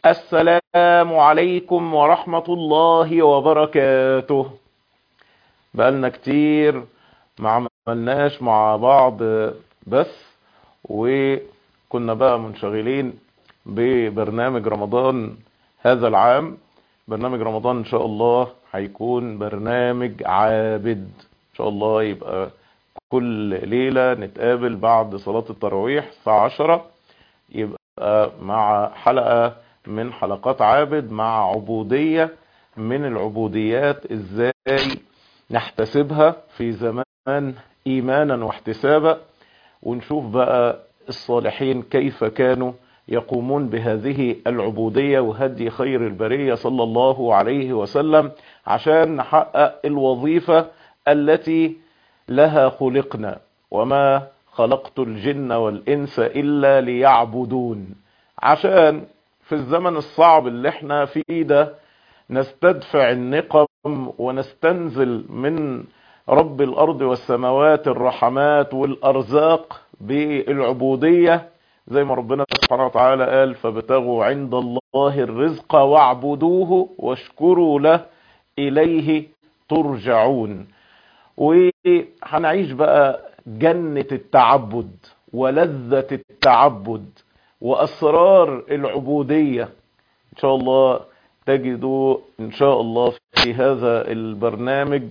السلام عليكم ورحمة الله وبركاته بقالنا كتير ما عملناش مع بعض بس وكنا بقى منشغلين ببرنامج رمضان هذا العام برنامج رمضان ان شاء الله هيكون برنامج عابد ان شاء الله يبقى كل ليلة نتقابل بعد صلاة التراويح الساعة 10 يبقى مع حلقة من حلقات عابد مع عبودية من العبوديات ازاي نحتسبها في زمان ايمانا واحتسابا ونشوف بقى الصالحين كيف كانوا يقومون بهذه العبودية وهدي خير البرية صلى الله عليه وسلم عشان نحقق الوظيفة التي لها خلقنا وما خلقت الجن والإنس إلا ليعبدون عشان في الزمن الصعب اللي احنا فيه ده نستدفع النقم ونستنزل من رب الأرض والسماوات الرحمات والأرزاق بالعبودية زي ما ربنا سبحانه وتعالى قال فابتغوا عند الله الرزق واعبدوه واشكروا له إليه ترجعون وهنعيش بقى جنة التعبد ولذة التعبد وأسرار العبودية إن شاء الله تجدوا إن شاء الله في هذا البرنامج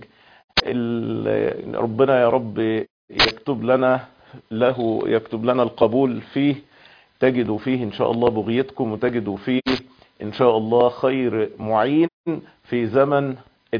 ربنا يا رب يكتب لنا له يكتب لنا القبول فيه تجدوا فيه إن شاء الله بغيتكم وتجدوا فيه إن شاء الله خير معين في زمن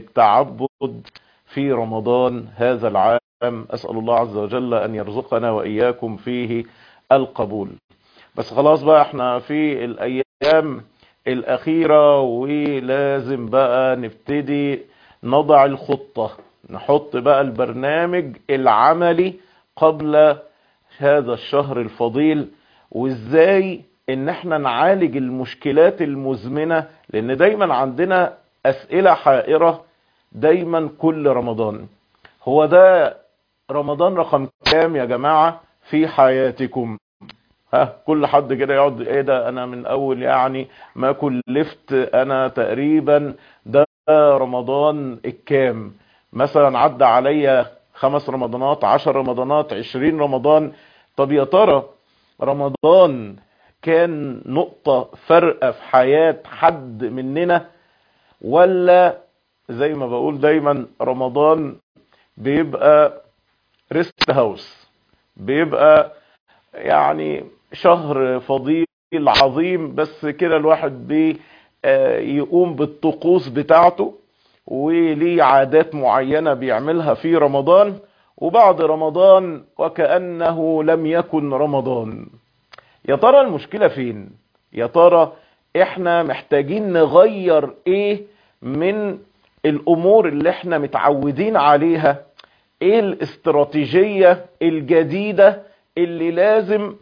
التعبد في رمضان هذا العام أسأل الله عز وجل أن يرزقنا وإياكم فيه القبول بس خلاص بقى احنا في الأيام الأخيرة ولازم بقى نبتدي نضع الخطة نحط بقى البرنامج العملي قبل هذا الشهر الفضيل وازاي ان احنا نعالج المشكلات المزمنة لان دايما عندنا اسئلة حائرة دايما كل رمضان هو ده رمضان رقم كام يا جماعة في حياتكم ها كل حد كده يقعد ايه ده انا من اول يعني ما كلفت انا تقريبا ده رمضان الكام مثلا عدى عليا خمس رمضانات عشر رمضانات عشرين رمضان طب يا ترى رمضان كان نقطة فرقة في حياة حد مننا ولا زي ما بقول دايما رمضان بيبقى ريست هاوس بيبقى يعني شهر فضيل عظيم بس كده الواحد بي يقوم بالطقوس بتاعته وليه عادات معينة بيعملها في رمضان وبعد رمضان وكأنه لم يكن رمضان يا ترى المشكلة فين يا ترى احنا محتاجين نغير ايه من الامور اللي احنا متعودين عليها ايه الاستراتيجية الجديدة اللي لازم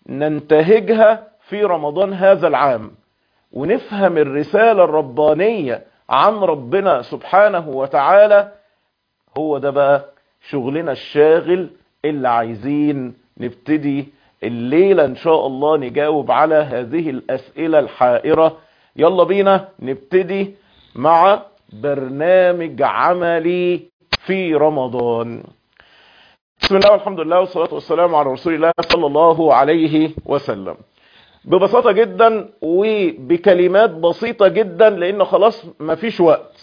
ننتهجها في رمضان هذا العام ونفهم الرسالة الربانية عن ربنا سبحانه وتعالى هو ده بقى شغلنا الشاغل اللي عايزين نبتدي الليلة ان شاء الله نجاوب على هذه الاسئلة الحائرة يلا بينا نبتدي مع برنامج عملي في رمضان بسم الله والحمد لله والصلاة والسلام على رسول الله صلى الله عليه وسلم ببساطة جدا وبكلمات بسيطة جدا لان خلاص مفيش وقت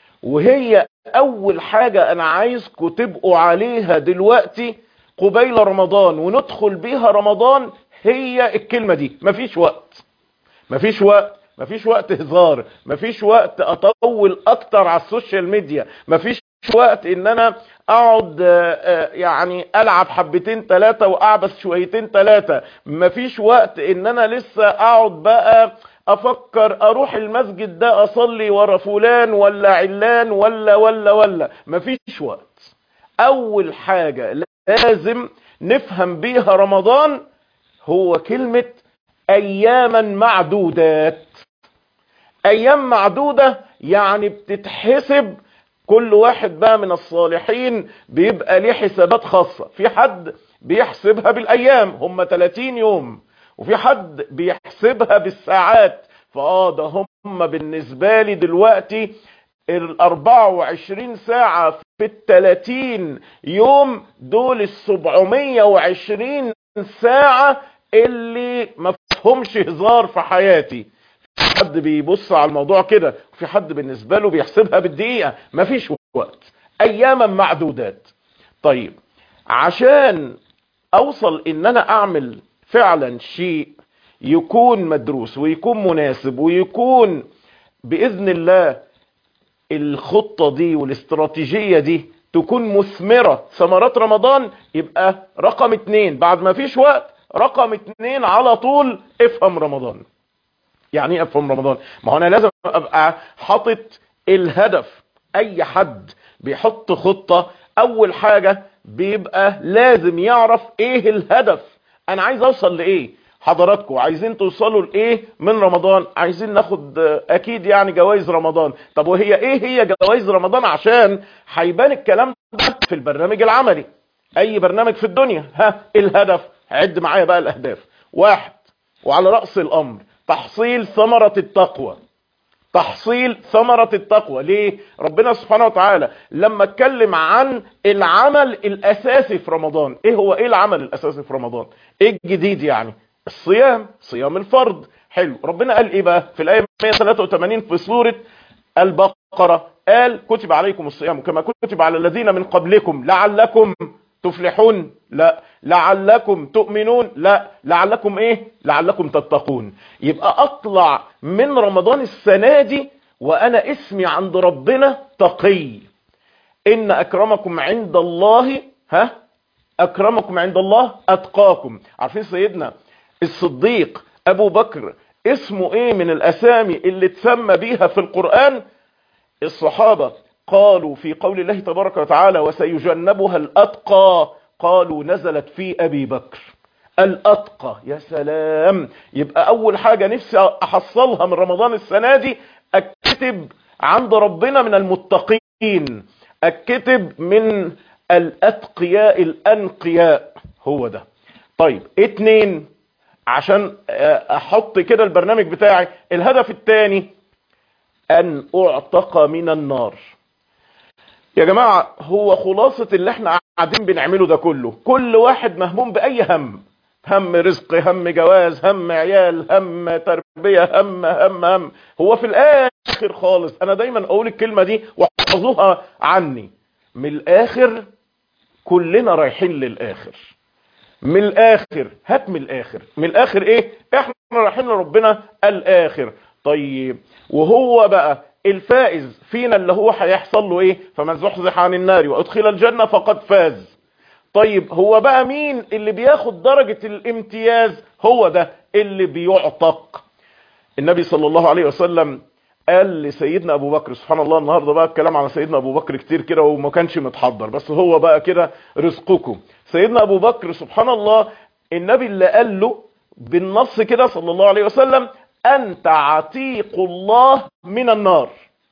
وهي اول حاجة انا عايزكم تبقوا عليها دلوقتي قبيل رمضان وندخل بيها رمضان هي الكلمة دي مفيش وقت مفيش وقت مفيش وقت هزار مفيش وقت اطول اكتر على السوشيال ميديا مفيش وقت ان انا اقعد يعني العب حبتين ثلاثة واعبس شويتين ثلاثة مفيش وقت ان انا لسه اقعد بقى افكر اروح المسجد ده اصلي ورا فلان ولا علان ولا ولا ولا مفيش وقت اول حاجة لازم نفهم بيها رمضان هو كلمة اياما معدودات ايام معدودة يعني بتتحسب كل واحد بقى من الصالحين بيبقى ليه حسابات خاصة في حد بيحسبها بالايام هم 30 يوم وفي حد بيحسبها بالساعات فاه ده هم بالنسبة لي دلوقتي ال 24 ساعة في ال 30 يوم دول ال 720 ساعة اللي ما فيهمش هزار في حياتي في حد بيبص على الموضوع كده وفي حد بالنسبة له بيحسبها بالدقيقة مفيش وقت اياما معدودات طيب عشان اوصل ان انا اعمل فعلا شيء يكون مدروس ويكون مناسب ويكون باذن الله الخطة دي والاستراتيجية دي تكون مثمرة ثمرات رمضان يبقى رقم اتنين بعد ما فيش وقت رقم اتنين على طول افهم رمضان يعني ايه افهم رمضان ما هو انا لازم ابقى حاطط الهدف اي حد بيحط خطة اول حاجة بيبقى لازم يعرف ايه الهدف انا عايز اوصل لايه حضراتكم عايزين توصلوا لايه من رمضان عايزين ناخد اكيد يعني جوائز رمضان طب وهي ايه هي جوائز رمضان عشان هيبان الكلام ده في البرنامج العملي اي برنامج في الدنيا ها الهدف عد معايا بقى الاهداف واحد وعلى رأس الامر تحصيل ثمرة التقوى تحصيل ثمرة التقوى ليه ربنا سبحانه وتعالى لما اتكلم عن العمل الاساسي في رمضان ايه هو ايه العمل الاساسي في رمضان ايه الجديد يعني الصيام صيام الفرض حلو ربنا قال ايه بقى في الايه 183 في سوره البقره قال كتب عليكم الصيام كما كتب على الذين من قبلكم لعلكم تفلحون لا لعلكم تؤمنون لا لعلكم ايه لعلكم تتقون يبقى اطلع من رمضان السنه دي وانا اسمي عند ربنا تقي ان اكرمكم عند الله ها اكرمكم عند الله اتقاكم عارفين سيدنا الصديق ابو بكر اسمه ايه من الاسامي اللي تسمى بيها في القرآن الصحابة قالوا في قول الله تبارك وتعالى وسيجنبها الاتقى قالوا نزلت في ابي بكر الاتقى يا سلام يبقى اول حاجة نفسي احصلها من رمضان السنة دي اكتب عند ربنا من المتقين اكتب من الاتقياء الانقياء هو ده طيب اتنين عشان احط كده البرنامج بتاعي الهدف الثاني ان اعتق من النار يا جماعة هو خلاصة اللي احنا قاعدين بنعمله ده كله كل واحد مهموم باي هم هم رزق هم جواز هم عيال هم تربية هم هم هم هو في الاخر خالص انا دايما اقول الكلمة دي واحفظوها عني من الاخر كلنا رايحين للاخر من الاخر هات من الاخر من الاخر ايه احنا رايحين لربنا الاخر طيب وهو بقى الفائز فينا اللي هو هيحصل له ايه فمن زحزح عن النار وادخل الجنة فقد فاز طيب هو بقى مين اللي بياخد درجة الامتياز هو ده اللي بيعتق النبي صلى الله عليه وسلم قال لسيدنا ابو بكر سبحان الله النهاردة بقى الكلام على سيدنا ابو بكر كتير كده وما كانش متحضر بس هو بقى كده رزقكم سيدنا ابو بكر سبحان الله النبي اللي قال له بالنص كده صلى الله عليه وسلم انت عتيق الله من النار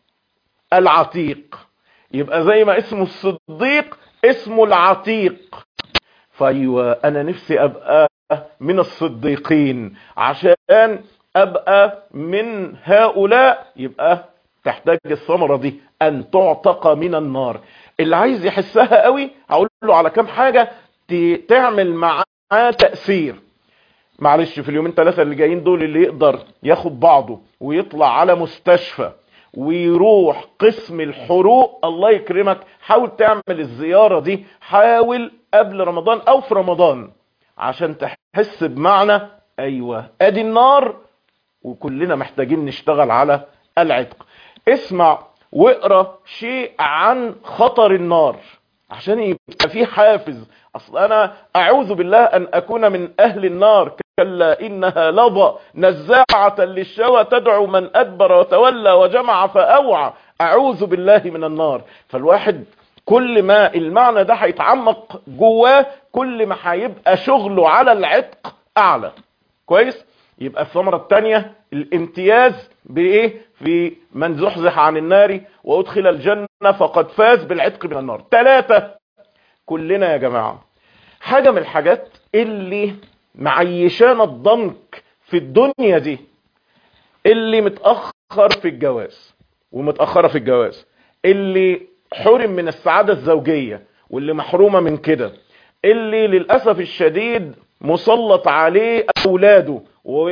العتيق يبقى زي ما اسمه الصديق اسمه العتيق فايوه انا نفسي ابقى من الصديقين عشان ابقى من هؤلاء يبقى تحتاج الثمرة دي ان تعتق من النار اللي عايز يحسها قوي هقول له على كام حاجة تعمل معاه تأثير معلش في اليومين ثلاثة اللي جايين دول اللي يقدر ياخد بعضه ويطلع على مستشفى ويروح قسم الحروق الله يكرمك حاول تعمل الزيارة دي حاول قبل رمضان او في رمضان عشان تحس بمعنى ايوه ادي النار وكلنا محتاجين نشتغل على العتق اسمع واقرا شيء عن خطر النار عشان يبقى في حافز اصل انا اعوذ بالله ان اكون من اهل النار كلا انها لظى نزاعة للشوى تدعو من ادبر وتولى وجمع فاوعى اعوذ بالله من النار فالواحد كل ما المعنى ده هيتعمق جواه كل ما هيبقى شغله على العتق اعلى كويس يبقى الثمرة الثانية الامتياز بايه في من زحزح عن النار وادخل الجنة فقد فاز بالعتق من النار ثلاثة كلنا يا جماعة حاجة من الحاجات اللي معيشانا الضنك في الدنيا دي اللي متأخر في الجواز ومتأخرة في الجواز اللي حرم من السعادة الزوجية واللي محرومة من كده اللي للأسف الشديد مسلط عليه أولاده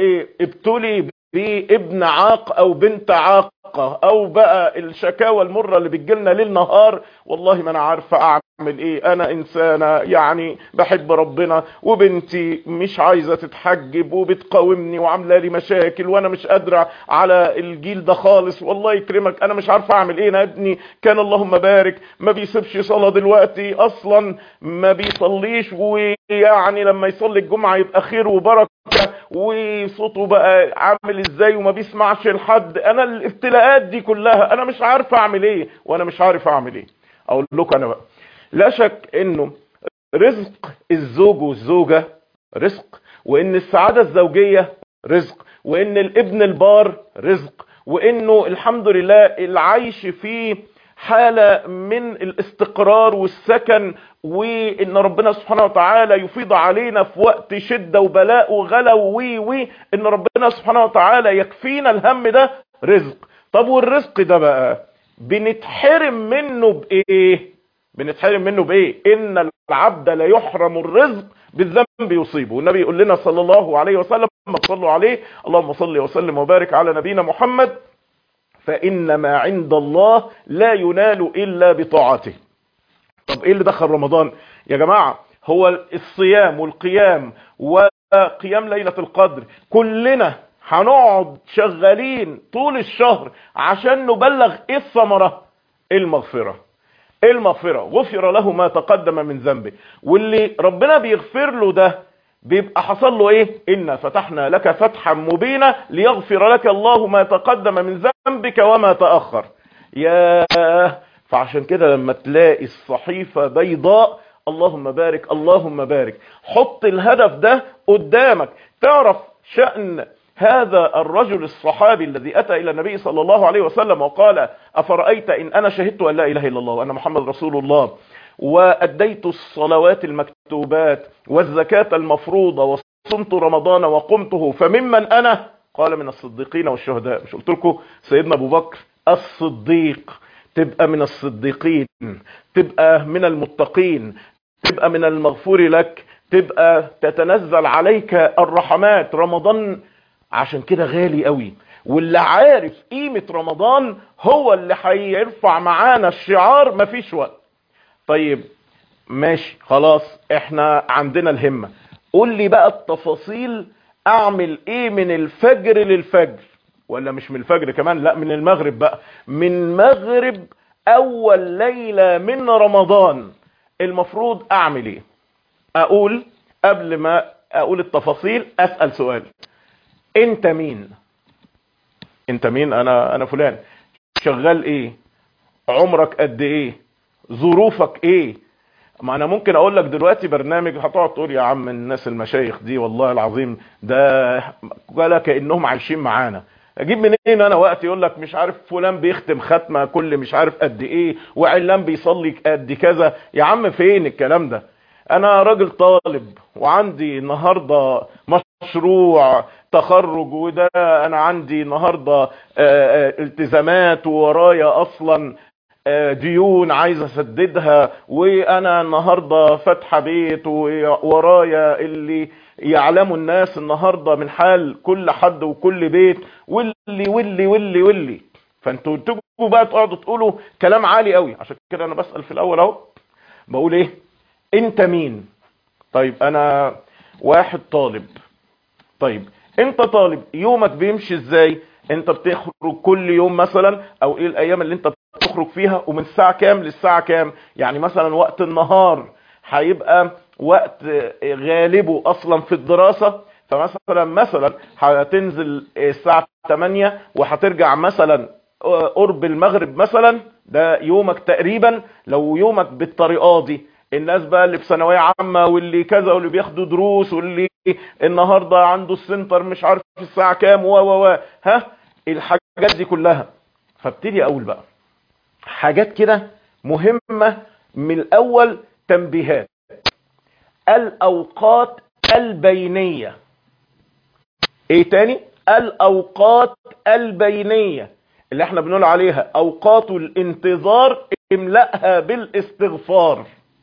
وابتلي بابن عاق أو بنت عاقة او بقى الشكاوى المرة اللي بتجيلنا ليل نهار والله ما انا عارفة اعمل ايه انا انسانة يعني بحب ربنا وبنتي مش عايزة تتحجب وبتقاومني وعاملة لي مشاكل وانا مش قادرة على الجيل ده خالص والله يكرمك انا مش عارفة اعمل ايه انا ابني كان اللهم بارك ما بيسيبش صلاة دلوقتي اصلا ما بيصليش ويعني لما يصلي الجمعة يبقى خير وبركة وصوته بقى عامل ازاي وما بيسمعش لحد انا الابتلاءات دي كلها انا مش عارف اعمل ايه وانا مش عارف اعمل ايه اقول لكم انا بقى لا شك انه رزق الزوج والزوجة رزق وان السعادة الزوجية رزق وان الابن البار رزق وانه الحمد لله العيش فيه حالة من الاستقرار والسكن وان ربنا سبحانه وتعالى يفيض علينا في وقت شدة وبلاء وغلا وي وي ان ربنا سبحانه وتعالى يكفينا الهم ده رزق طب والرزق ده بقى بنتحرم منه بايه بنتحرم منه بايه ان العبد لا يحرم الرزق بالذنب يصيبه والنبي يقول لنا صلى الله عليه وسلم صلوا عليه اللهم صل وسلم وبارك على نبينا محمد فإن ما عند الله لا ينال إلا بطاعته طب إيه اللي دخل رمضان يا جماعة هو الصيام والقيام وقيام ليلة القدر كلنا هنقعد شغالين طول الشهر عشان نبلغ ايه الثمرة المغفرة المغفرة غفر له ما تقدم من ذنبه واللي ربنا بيغفر له ده بيبقى حصل له ايه إنا فتحنا لك فتحا مبينا ليغفر لك الله ما تقدم من ذنبك وما تأخر يا فعشان كده لما تلاقي الصحيفة بيضاء اللهم بارك اللهم بارك حط الهدف ده قدامك تعرف شأن هذا الرجل الصحابي الذي أتى إلى النبي صلى الله عليه وسلم وقال أفرأيت إن أنا شهدت أن لا إله إلا الله وأن محمد رسول الله وأديت الصلوات المكتوبات والزكاة المفروضة وصمت رمضان وقمته فممن أنا قال من الصديقين والشهداء مش قلت لكم سيدنا أبو بكر الصديق تبقى من الصديقين تبقى من المتقين تبقى من المغفور لك تبقى تتنزل عليك الرحمات رمضان عشان كده غالي قوي واللي عارف قيمة رمضان هو اللي هيرفع معانا الشعار مفيش وقت طيب ماشي خلاص احنا عندنا الهمة قول لي بقى التفاصيل اعمل ايه من الفجر للفجر ولا مش من الفجر كمان لا من المغرب بقى من مغرب اول ليلة من رمضان المفروض اعمل ايه اقول قبل ما اقول التفاصيل اسأل سؤال انت مين انت مين انا انا فلان شغال ايه عمرك قد ايه ظروفك ايه ما انا ممكن اقول لك دلوقتي برنامج هتقعد تقول يا عم الناس المشايخ دي والله العظيم ده ولا كانهم عايشين معانا اجيب منين انا وقت يقول لك مش عارف فلان بيختم ختمه كل مش عارف قد ايه وعلان بيصلي قد كذا يا عم فين الكلام ده انا راجل طالب وعندي النهارده مشروع تخرج وده انا عندي النهارده التزامات وورايا اصلا ديون عايز اسددها وانا النهارده فاتحه بيت وورايا اللي يعلموا الناس النهارده من حال كل حد وكل بيت واللي واللي واللي واللي فانتوا تبقوا بقى تقعدوا تقولوا كلام عالي قوي عشان كده انا بسال في الاول اهو بقول ايه انت مين طيب انا واحد طالب طيب انت طالب يومك بيمشي ازاي انت بتخرج كل يوم مثلا او ايه الايام اللي انت بتخرج فيها ومن الساعة كام للساعة كام يعني مثلا وقت النهار هيبقى وقت غالبه اصلا في الدراسة فمثلا مثلا هتنزل الساعة 8 وهترجع مثلا قرب المغرب مثلا ده يومك تقريبا لو يومك بالطريقة دي الناس بقى اللي في ثانويه عامه واللي كذا واللي بياخدوا دروس واللي النهارده عنده السنتر مش عارف الساعه كام و و ها الحاجات دي كلها فابتدي اقول بقى حاجات كده مهمه من الاول تنبيهات الاوقات البينيه ايه تاني الاوقات البينية اللي احنا بنقول عليها اوقات الانتظار املأها بالاستغفار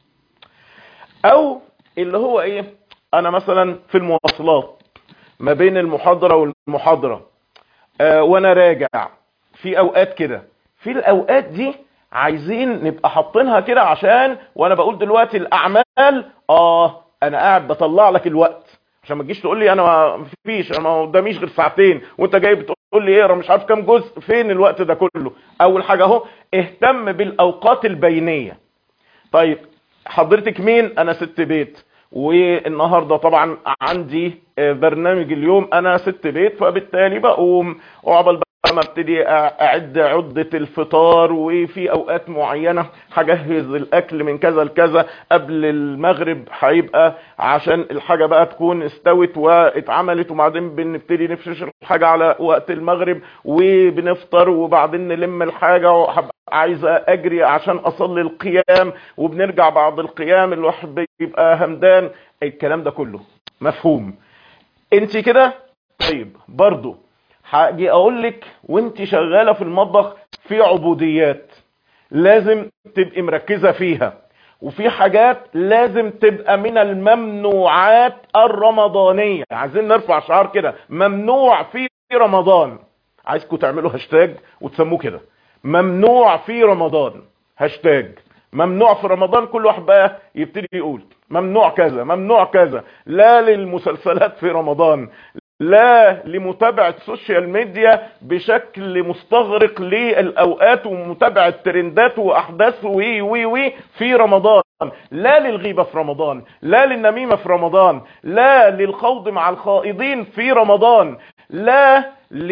او اللي هو ايه انا مثلا في المواصلات ما بين المحاضرة والمحاضرة آه وانا راجع في اوقات كده في الاوقات دي عايزين نبقى حاطينها كده عشان وانا بقول دلوقتي الاعمال اه انا قاعد بطلع لك الوقت عشان ما تجيش تقول لي انا ما فيش انا ما قداميش غير ساعتين وانت جاي بتقول لي اقرا مش عارف كام جزء فين الوقت ده كله اول حاجه اهو اهتم بالاوقات البينيه طيب حضرتك مين انا ست بيت والنهاردة طبعا عندي برنامج اليوم انا ست بيت فبالتالي بقوم وعبل ما ابتدي اعد عدة الفطار وفي اوقات معينة هجهز الاكل من كذا لكذا قبل المغرب هيبقى عشان الحاجة بقى تكون استوت واتعملت وبعدين بنبتدي نفرش الحاجة على وقت المغرب وبنفطر وبعدين نلم الحاجة وهبقى عايز اجري عشان اصلي القيام وبنرجع بعد القيام الواحد بيبقى همدان الكلام ده كله مفهوم انت كده طيب برضو هاجي اقول لك وانت شغاله في المطبخ في عبوديات لازم تبقي مركزه فيها وفي حاجات لازم تبقى من الممنوعات الرمضانيه عايزين نرفع شعار كده ممنوع في رمضان عايزكم تعملوا هاشتاج وتسموه كده ممنوع في رمضان هاشتاج ممنوع في رمضان كل واحد بقى يبتدي يقول ممنوع كذا ممنوع كذا لا للمسلسلات في رمضان لا لمتابعة السوشيال ميديا بشكل مستغرق للأوقات ومتابعة ترندات وأحداث وي وي وي في رمضان لا للغيبة في رمضان لا للنميمة في رمضان لا للخوض مع الخائضين في رمضان لا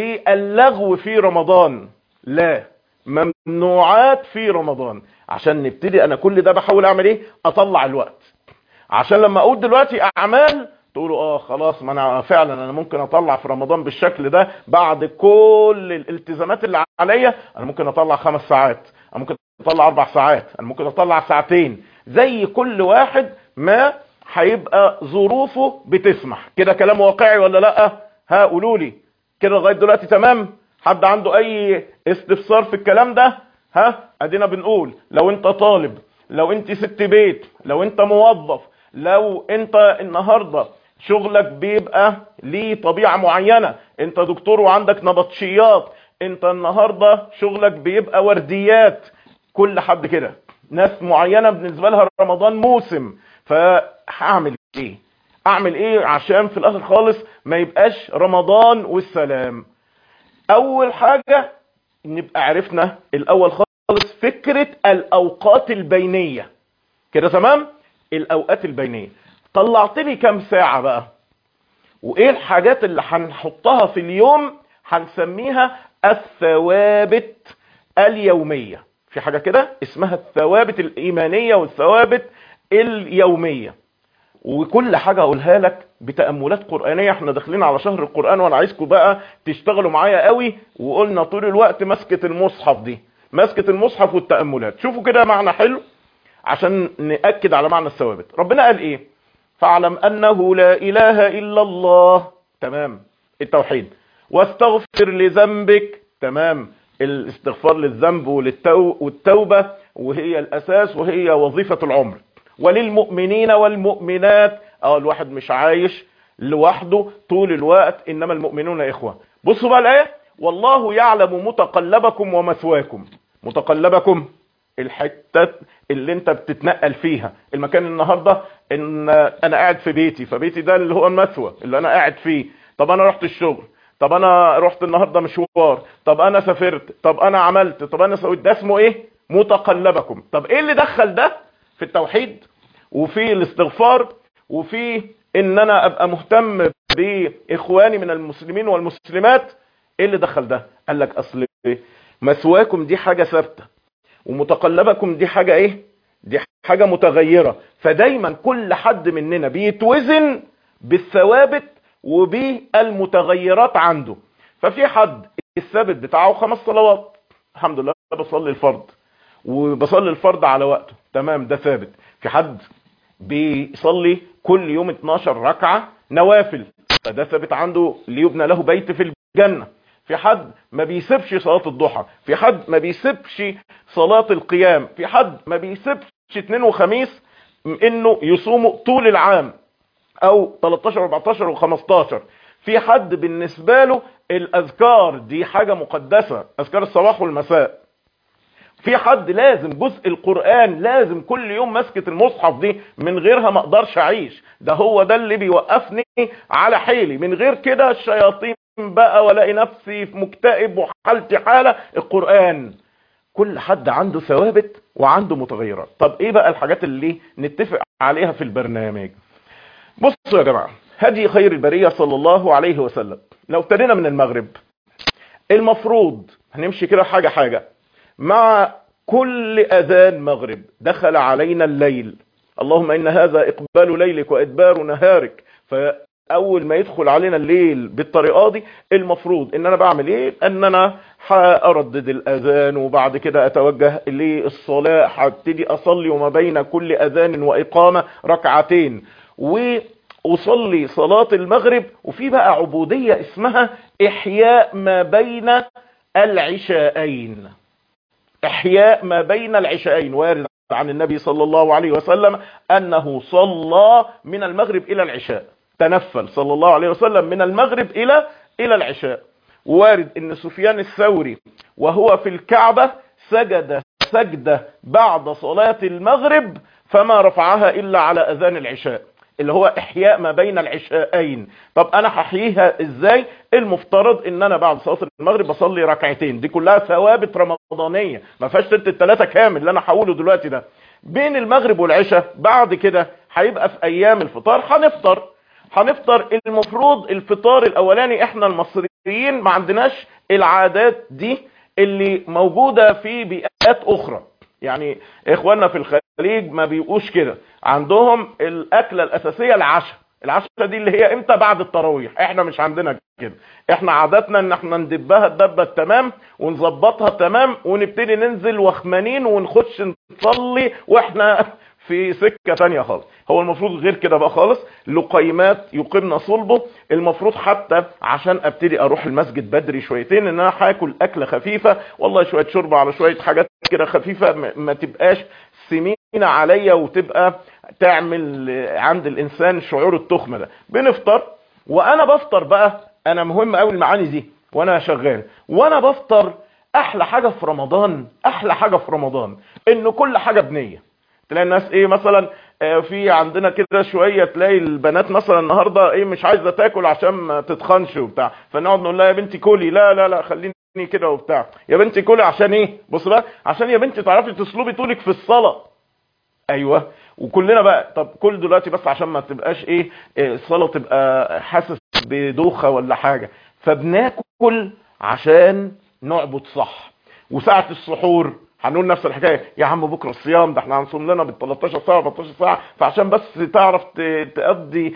للغو في رمضان لا ممنوعات في رمضان عشان نبتدي انا كل ده بحاول اعمل ايه اطلع الوقت عشان لما اقول دلوقتي اعمال تقولوا اه خلاص ما انا فعلا انا ممكن اطلع في رمضان بالشكل ده بعد كل الالتزامات اللي عليا انا ممكن اطلع خمس ساعات انا ممكن اطلع اربع ساعات انا ممكن اطلع ساعتين زي كل واحد ما هيبقى ظروفه بتسمح كده كلام واقعي ولا لا ها قولوا لي كده لغايه دلوقتي تمام حد عنده اي استفسار في الكلام ده ها ادينا بنقول لو انت طالب لو انت ست بيت لو انت موظف لو انت النهارده شغلك بيبقى ليه طبيعة معينة انت دكتور وعندك نبطشيات انت النهاردة شغلك بيبقى ورديات كل حد كده ناس معينة بالنسبة لها رمضان موسم فهعمل ايه اعمل ايه عشان في الاخر خالص ما يبقاش رمضان والسلام اول حاجة نبقى عرفنا الاول خالص فكرة الاوقات البينية كده تمام الاوقات البينية طلعت لي كام ساعة بقى وايه الحاجات اللي هنحطها في اليوم هنسميها الثوابت اليومية في حاجة كده اسمها الثوابت الايمانية والثوابت اليومية وكل حاجة اقولها لك بتأملات قرآنية احنا داخلين على شهر القرآن وانا عايزكم بقى تشتغلوا معايا قوي وقلنا طول الوقت مسكة المصحف دي مسكة المصحف والتأملات شوفوا كده معنى حلو عشان نأكد على معنى الثوابت ربنا قال ايه فاعلم انه لا اله الا الله تمام التوحيد واستغفر لذنبك تمام الاستغفار للذنب وللتو والتوبة وهي الاساس وهي وظيفة العمر وللمؤمنين والمؤمنات اه الواحد مش عايش لوحده طول الوقت انما المؤمنون اخوة بصوا بقى الايه والله يعلم متقلبكم ومثواكم متقلبكم الحتة اللي انت بتتنقل فيها المكان النهاردة ان انا قاعد في بيتي فبيتي ده اللي هو المثوى اللي انا قاعد فيه طب انا رحت الشغل طب انا رحت النهاردة مشوار طب انا سافرت طب انا عملت طب انا سويت ده اسمه ايه متقلبكم طب ايه اللي دخل ده في التوحيد وفي الاستغفار وفي ان انا ابقى مهتم باخواني من المسلمين والمسلمات ايه اللي دخل ده قال لك اصل مثواكم دي حاجة ثابته ومتقلبكم دي حاجة ايه دي حاجة متغيرة فدايما كل حد مننا بيتوزن بالثوابت وبالمتغيرات عنده ففي حد الثابت بتاعه خمس صلوات الحمد لله بصلي الفرض وبصلي الفرض على وقته تمام ده ثابت في حد بيصلي كل يوم 12 ركعة نوافل فده ثابت عنده ليبنى له بيت في الجنة في حد ما بيسيبش صلاة الضحى في حد ما بيسيبش صلاة القيام في حد ما بيسيبش اثنين وخميس انه يصوموا طول العام او 13 و14 و15 في حد بالنسبة له الاذكار دي حاجة مقدسة اذكار الصباح والمساء في حد لازم جزء القرآن لازم كل يوم مسكة المصحف دي من غيرها ما اقدرش اعيش ده هو ده اللي بيوقفني على حيلي من غير كده الشياطين بقى والاقي نفسي مكتئب وحالتي حالة القرآن كل حد عنده ثوابت وعنده متغيرات طب ايه بقى الحاجات اللي نتفق عليها في البرنامج بصوا يا جماعة هدي خير البرية صلى الله عليه وسلم لو ابتدينا من المغرب المفروض هنمشي كده حاجة حاجة مع كل اذان مغرب دخل علينا الليل اللهم ان هذا اقبال ليلك وادبار نهارك فاول ما يدخل علينا الليل بالطريقه دي المفروض ان انا بعمل ايه ان انا هاردد الاذان وبعد كده اتوجه للصلاه هبتدي اصلي وما بين كل اذان واقامه ركعتين واصلي صلاه المغرب وفي بقى عبوديه اسمها احياء ما بين العشاءين احياء ما بين العشاءين وارد عن النبي صلى الله عليه وسلم انه صلى من المغرب الى العشاء تنفل صلى الله عليه وسلم من المغرب الى الى العشاء وارد ان سفيان الثوري وهو في الكعبة سجد سجدة بعد صلاة المغرب فما رفعها الا على اذان العشاء اللي هو احياء ما بين العشاءين طب انا هحييها ازاي المفترض ان انا بعد صلاه المغرب بصلي ركعتين دي كلها ثوابت رمضانيه ما فيهاش ست الثلاثه كامل اللي انا هقوله دلوقتي ده بين المغرب والعشاء بعد كده هيبقى في ايام الفطار هنفطر هنفطر المفروض الفطار الاولاني احنا المصريين ما عندناش العادات دي اللي موجوده في بيئات اخرى يعني اخواننا في الخليج ما بيبقوش كده عندهم الاكلة الاساسية العشاء العشاء دي اللي هي امتى بعد التراويح احنا مش عندنا كده احنا عاداتنا ان احنا ندبها الدبة التمام ونظبطها تمام ونبتدي ننزل وخمانين ونخش نصلي واحنا في سكة تانية خالص هو المفروض غير كده بقى خالص لقيمات يقيمنا صلبه المفروض حتى عشان ابتدي اروح المسجد بدري شويتين ان انا هاكل اكلة خفيفة والله شوية شوربة على شوية حاجات كده خفيفة ما تبقاش سمينة عليا وتبقى تعمل عند الانسان شعور التخمة ده بنفطر وانا بفطر بقى انا مهم قوي المعاني دي وانا شغال وانا بفطر احلى حاجة في رمضان احلى حاجة في رمضان ان كل حاجة بنية تلاقي الناس ايه مثلا في عندنا كده شوية تلاقي البنات مثلا النهاردة ايه مش عايزة تاكل عشان ما تتخنش وبتاع فنقعد نقول لها يا بنتي كلي لا لا لا خليني كده وبتاع يا بنتي كلي عشان ايه بص بقى عشان يا بنتي تعرفي تسلبي طولك في الصلاة ايوه وكلنا بقى طب كل دلوقتي بس عشان ما تبقاش ايه الصلاة تبقى حاسس بدوخة ولا حاجة فبناكل عشان نعبد صح وساعة السحور هنقول نفس الحكايه يا عم بكره الصيام ده احنا هنصوم لنا بال 13 ساعه 14 ساعه فعشان بس تعرف تقضي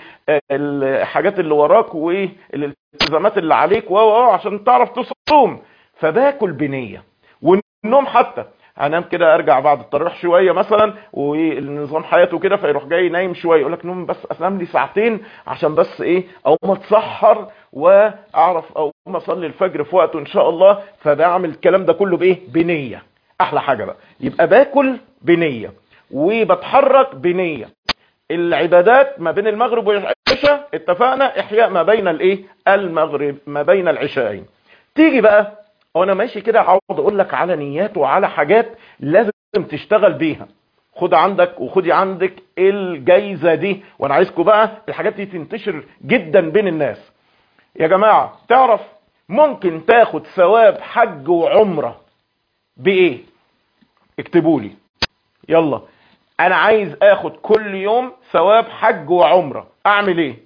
الحاجات اللي وراك وايه الالتزامات اللي عليك و عشان تعرف تصوم فباكل بنيه والنوم حتى هنام كده ارجع بعد التراويح شويه مثلا والنظام حياته كده فيروح جاي نايم شويه يقول لك نوم بس انام لي ساعتين عشان بس ايه اقوم اتسحر واعرف اقوم اصلي الفجر في وقته ان شاء الله فبعمل الكلام ده كله بايه بنيه احلى حاجة بقى يبقى باكل بنية وبتحرك بنية العبادات ما بين المغرب والعشاء اتفقنا احياء ما بين الايه المغرب ما بين العشاءين تيجي بقى وانا ماشي كده هقعد اقول لك على نيات وعلى حاجات لازم تشتغل بيها خد عندك وخدي عندك الجايزة دي وانا عايزكم بقى الحاجات دي تنتشر جدا بين الناس يا جماعة تعرف ممكن تاخد ثواب حج وعمره بايه اكتبوا لي يلا انا عايز اخد كل يوم ثواب حج وعمره اعمل ايه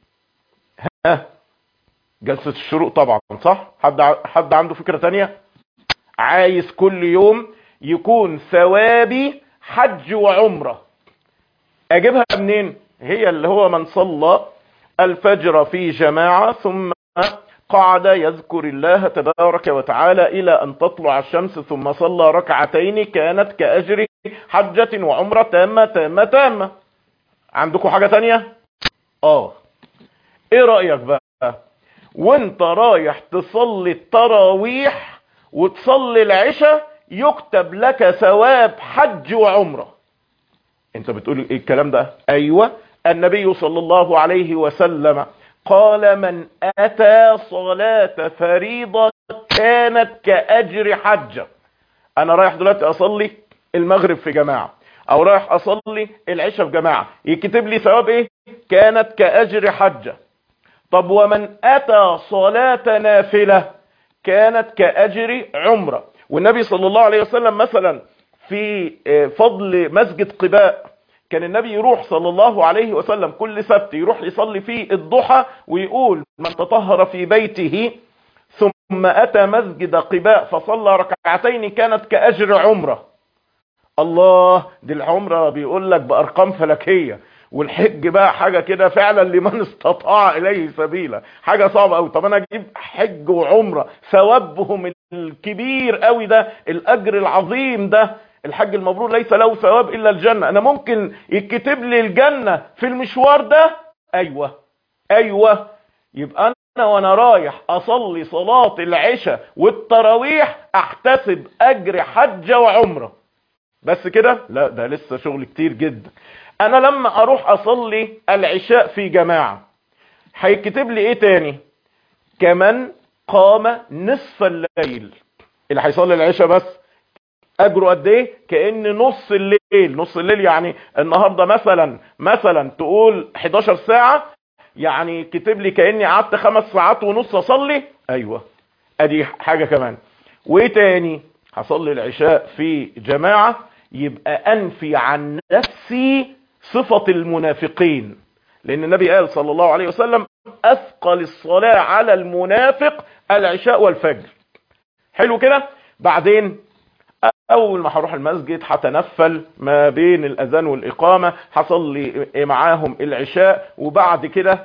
ها جلسة الشروق طبعا صح حد حد عنده فكرة تانية عايز كل يوم يكون ثوابي حج وعمرة اجيبها منين هي اللي هو من صلى الفجر في جماعة ثم قعد يذكر الله تبارك وتعالى الى ان تطلع الشمس ثم صلى ركعتين كانت كاجر حجة وعمرة تامة تامة تامة عندكم حاجة تانية اه ايه رأيك بقى وانت رايح تصلي التراويح وتصلي العشاء يكتب لك ثواب حج وعمره انت بتقول ايه الكلام ده ايوه النبي صلى الله عليه وسلم قال من اتى صلاة فريضة كانت كاجر حجة انا رايح دلوقتي اصلي المغرب في جماعة او رايح اصلي العشاء في جماعة يكتب لي ثواب ايه كانت كاجر حجة طب ومن اتى صلاة نافلة كانت كاجر عمرة والنبي صلى الله عليه وسلم مثلا في فضل مسجد قباء كان النبي يروح صلى الله عليه وسلم كل سبت يروح يصلي فيه الضحى ويقول من تطهر في بيته ثم أتى مسجد قباء فصلى ركعتين كانت كأجر عمرة الله دي العمرة بيقول لك بأرقام فلكية والحج بقى حاجة كده فعلا لمن استطاع إليه سبيلا حاجة صعبة أوي طب أنا أجيب حج وعمرة ثوابهم الكبير قوي ده الأجر العظيم ده الحج المبرور ليس له ثواب الا الجنة انا ممكن يتكتب لي الجنة في المشوار ده ايوه ايوه يبقى انا وانا رايح اصلي صلاة العشاء والتراويح احتسب اجر حجة وعمرة بس كده لا ده لسه شغل كتير جدا انا لما اروح اصلي العشاء في جماعة هيكتب لي ايه تاني كمان قام نصف الليل اللي هيصلي العشاء بس اجره قد ايه كان نص الليل نص الليل يعني النهارده مثلا مثلا تقول 11 ساعه يعني كتب لي كاني قعدت خمس ساعات ونص اصلي ايوه ادي حاجه كمان وايه تاني هصلي العشاء في جماعه يبقى انفي عن نفسي صفه المنافقين لان النبي قال صلى الله عليه وسلم اثقل الصلاه على المنافق العشاء والفجر حلو كده بعدين اول ما هروح المسجد هتنفل ما بين الاذان والاقامه هصلي معاهم العشاء وبعد كده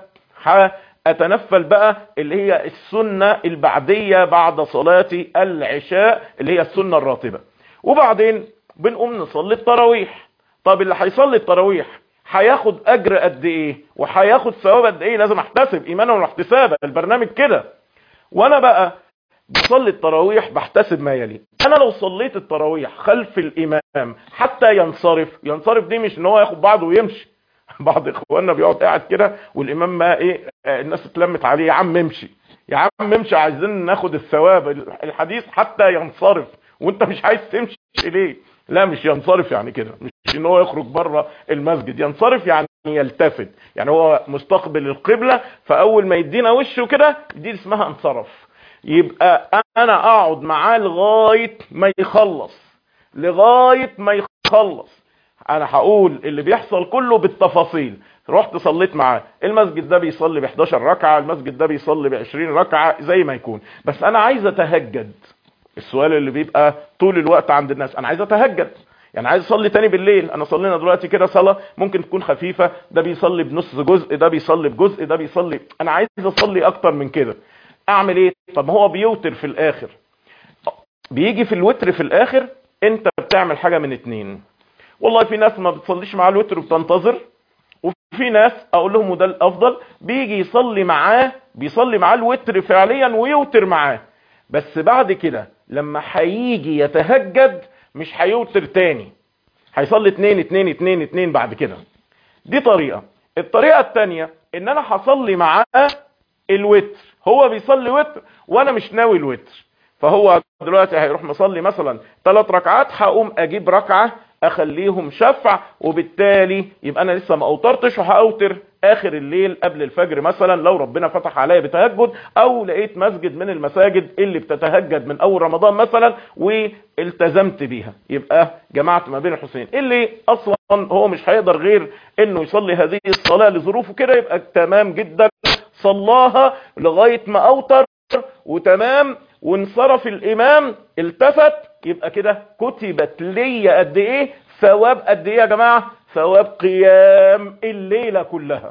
هاتنفل بقى اللي هي السنه البعديه بعد صلاه العشاء اللي هي السنه الراتبه وبعدين بنقوم نصلي التراويح طب اللي هيصلي التراويح هياخد اجر قد ايه وهياخد ثواب قد ايه لازم احتسب ايمانا واحتسابا البرنامج كده وانا بقى بصلي التراويح بحتسب ما يلي انا لو صليت التراويح خلف الامام حتى ينصرف ينصرف دي مش ان هو ياخد بعضه ويمشي بعض اخواننا بيقعد قاعد كده والامام ما ايه الناس اتلمت عليه يا عم امشي يا عم امشي عايزين ناخد الثواب الحديث حتى ينصرف وانت مش عايز تمشي ليه لا مش ينصرف يعني كده مش ان هو يخرج بره المسجد ينصرف يعني يلتفت يعني هو مستقبل القبلة فاول ما يدينا وشه كده دي اسمها انصرف يبقى انا اقعد معاه لغاية ما يخلص لغاية ما يخلص انا هقول اللي بيحصل كله بالتفاصيل رحت صليت معاه المسجد ده بيصلي ب 11 ركعة المسجد ده بيصلي ب 20 ركعة زي ما يكون بس انا عايز اتهجد السؤال اللي بيبقى طول الوقت عند الناس انا عايز اتهجد يعني عايز اصلي تاني بالليل انا صلينا دلوقتي كده صلاه ممكن تكون خفيفه ده بيصلي بنص جزء ده بيصلي بجزء ده بيصلي انا عايز اصلي اكتر من كده اعمل ايه طب ما هو بيوتر في الاخر بيجي في الوتر في الاخر انت بتعمل حاجه من اتنين والله في ناس ما بتصليش مع الوتر وبتنتظر وفي ناس اقول لهم وده الافضل بيجي يصلي معاه بيصلي معاه الوتر فعليا ويوتر معاه بس بعد كده لما هيجي يتهجد مش هيوتر تاني هيصلي اتنين اتنين اتنين اتنين بعد كده دي طريقة الطريقة التانية ان انا هصلي معاه الوتر هو بيصلي وتر وانا مش ناوي الوتر فهو دلوقتي هيروح مصلي مثلا ثلاث ركعات هقوم اجيب ركعة اخليهم شفع وبالتالي يبقى انا لسه ما اوترتش وهاوتر اخر الليل قبل الفجر مثلا لو ربنا فتح عليا بتهجد او لقيت مسجد من المساجد اللي بتتهجد من اول رمضان مثلا والتزمت بيها يبقى جمعت ما بين الحسين اللي اصلا هو مش هيقدر غير انه يصلي هذه الصلاة لظروفه كده يبقى تمام جدا صلاها لغاية ما اوتر وتمام وانصرف الامام التفت يبقى كده كتبت لي قد ايه ثواب قد ايه يا جماعة ثواب قيام الليلة كلها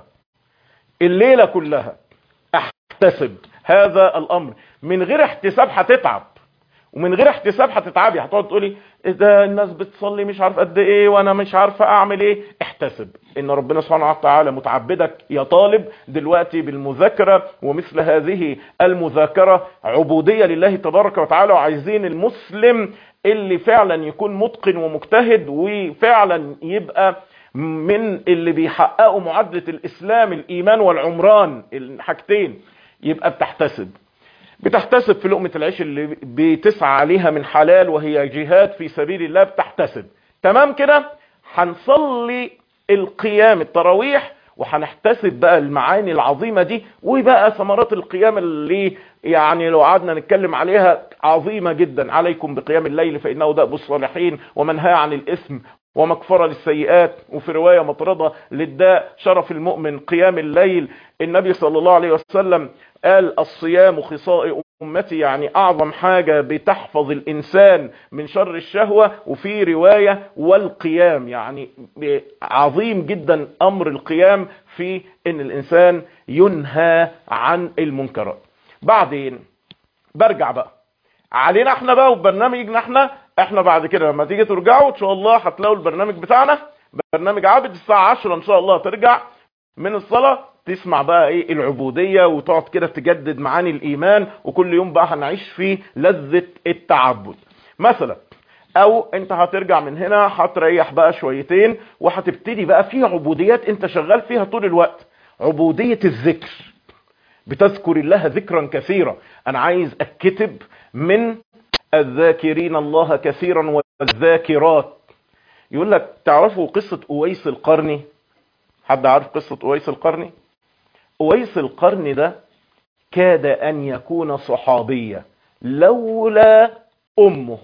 الليلة كلها احتسب هذا الامر من غير احتساب هتتعب ومن غير احتساب هتتعبي هتقعد تقولي إيه ده الناس بتصلي مش عارف قد ايه وانا مش عارفه اعمل ايه احتسب ان ربنا سبحانه وتعالى متعبدك يا طالب دلوقتي بالمذاكره ومثل هذه المذاكره عبوديه لله تبارك وتعالى وعايزين المسلم اللي فعلا يكون متقن ومجتهد وفعلا يبقى من اللي بيحققوا معادله الاسلام الايمان والعمران الحاجتين يبقى بتحتسب بتحتسب في لقمة العيش اللي بتسعى عليها من حلال وهي جهاد في سبيل الله بتحتسب تمام كده هنصلي القيام التراويح وهنحتسب بقى المعاني العظيمة دي وبقى ثمرات القيام اللي يعني لو قعدنا نتكلم عليها عظيمة جدا عليكم بقيام الليل فإنه دأب الصالحين ومنهى عن الإثم ومكفرة للسيئات وفي رواية مطردة للداء شرف المؤمن قيام الليل النبي صلى الله عليه وسلم قال الصيام خصاء أمتي يعني أعظم حاجة بتحفظ الإنسان من شر الشهوة وفي رواية والقيام يعني عظيم جدا أمر القيام في أن الإنسان ينهى عن المنكرات بعدين برجع بقى علينا احنا بقى وبرنامجنا احنا احنا بعد كده لما تيجي ترجعوا ان شاء الله هتلاقوا البرنامج بتاعنا برنامج عابد الساعة 10 ان شاء الله ترجع من الصلاة تسمع بقى ايه العبودية وتقعد كده تجدد معاني الايمان وكل يوم بقى هنعيش فيه لذة التعبد مثلا او انت هترجع من هنا هتريح بقى شويتين وهتبتدي بقى في عبوديات انت شغال فيها طول الوقت عبودية الذكر بتذكر الله ذكرا كثيرا انا عايز اكتب من الذاكرين الله كثيرا والذاكرات يقول لك تعرفوا قصة اويس القرني حد عارف قصة اويس القرني اويس القرني ده كاد ان يكون صحابيا لولا امه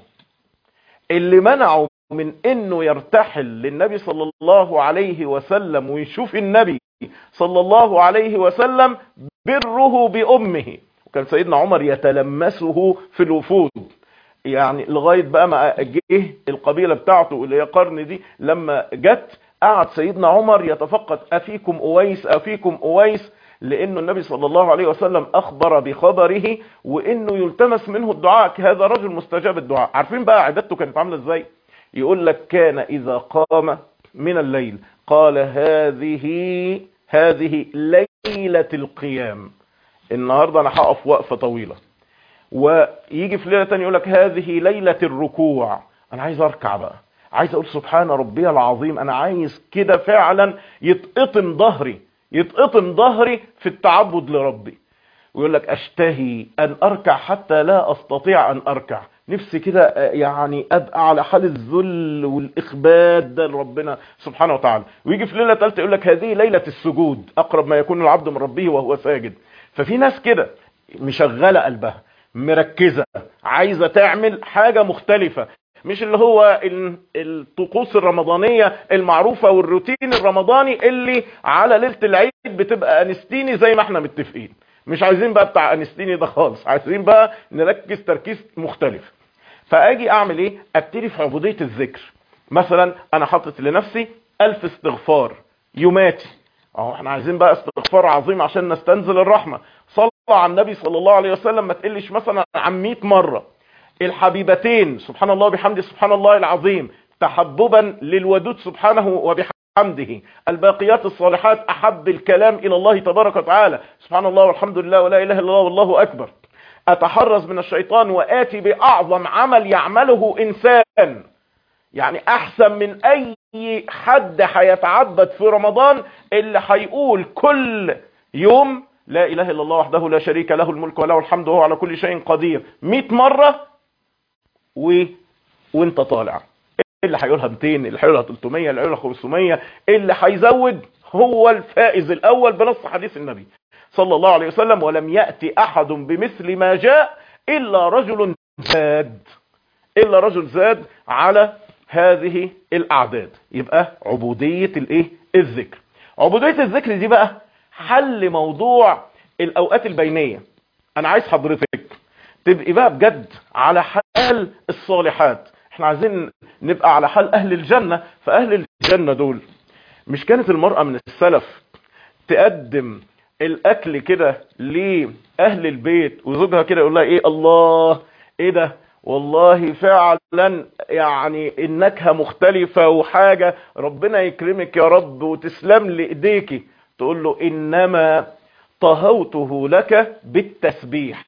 اللي منعه من انه يرتحل للنبي صلى الله عليه وسلم ويشوف النبي صلى الله عليه وسلم بره بامه وكان سيدنا عمر يتلمسه في الوفود يعني لغاية بقى ما جه القبيلة بتاعته اللي هي قرن دي لما جت قعد سيدنا عمر يتفقد أفيكم أويس أفيكم أويس لأنه النبي صلى الله عليه وسلم أخبر بخبره وإنه يلتمس منه الدعاء هذا رجل مستجاب الدعاء عارفين بقى عبادته كانت عاملة إزاي يقول لك كان إذا قام من الليل قال هذه هذه ليلة القيام النهاردة أنا هقف وقفة طويلة ويجي في ليلة تانية يقول لك هذه ليلة الركوع أنا عايز أركع بقى عايز أقول سبحان ربي العظيم أنا عايز كده فعلا يتقطم ظهري يتقطم ظهري في التعبد لربي ويقول لك أشتهي أن أركع حتى لا أستطيع أن أركع نفسي كده يعني أبقى على حال الذل والإخبات ده لربنا سبحانه وتعالى ويجي في ليلة ثالثة يقول لك هذه ليلة السجود أقرب ما يكون العبد من ربه وهو ساجد ففي ناس كده مشغلة قلبها مركزة عايزة تعمل حاجة مختلفة مش اللي هو الطقوس الرمضانية المعروفة والروتين الرمضاني اللي على ليلة العيد بتبقى انستيني زي ما احنا متفقين مش عايزين بقى بتاع انستيني ده خالص عايزين بقى نركز تركيز مختلف فاجي اعمل ايه ابتدي في عبودية الذكر مثلا انا حاطط لنفسي الف استغفار يوماتي اهو احنا عايزين بقى استغفار عظيم عشان نستنزل الرحمة صلى على النبي صلى الله عليه وسلم ما تقلش مثلا عن 100 مرة الحبيبتين سبحان الله وبحمده سبحان الله العظيم تحببا للودود سبحانه وبحمده الباقيات الصالحات احب الكلام الى الله تبارك وتعالى سبحان الله والحمد لله ولا اله الا الله والله اكبر اتحرز من الشيطان واتي باعظم عمل يعمله انسان يعني احسن من اي حد هيتعبد في رمضان اللي هيقول كل يوم لا اله الا الله وحده لا شريك له الملك وله الحمد وهو على كل شيء قدير 100 مرة و... وانت طالع اللي هيقولها 200 اللي هيقولها 300 اللي هيقولها 500 اللي هيزود هو الفائز الاول بنص حديث النبي صلى الله عليه وسلم ولم يأتي احد بمثل ما جاء الا رجل زاد الا رجل زاد على هذه الاعداد يبقى عبودية الايه الذكر عبودية الذكر دي بقى حل موضوع الاوقات البينية انا عايز حضرتك تبقي بقى بجد على حال الصالحات احنا عايزين نبقى على حال اهل الجنة فاهل الجنة دول مش كانت المرأة من السلف تقدم الاكل كده لاهل البيت وزوجها كده يقول لها ايه الله ايه ده والله فعلا يعني النكهة مختلفة وحاجة ربنا يكرمك يا رب وتسلم لي ايديكي تقول له انما طهوته لك بالتسبيح